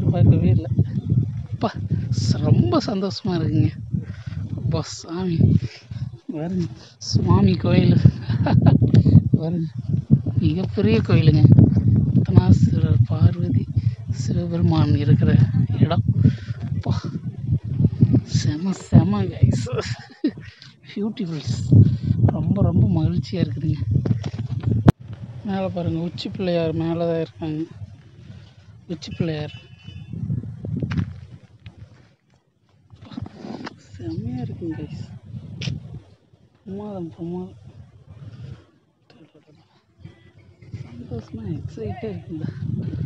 எதிர்பார்க்கவே இல்லை அப்பா ஸ்- ரொம்ப சந்தோஷமாக இருக்குங்க அப்பா சாமி பாருங்க சுவாமி கோயில் பாருங்க மிகப்பெரிய கோயிலுங்க பத்மநாசர் பார்வதி சிவபெருமான் இருக்கிற இடம் அப்பா செம செம கைஸ் பியூட்டிஃபுல்ஸ் ரொம்ப ரொம்ப மகிழ்ச்சியாக இருக்குதுங்க மேலே பாருங்கள் உச்சி பிள்ளையார் மேலே தான் இருக்காங்க உச்சி பிள்ளையார் செம்மையாக இருக்குங்க கைஸ் பிரமாதம் பிரமாதம் சந்தோஷமாக எக்ஸைட்டாக இருக்குங்க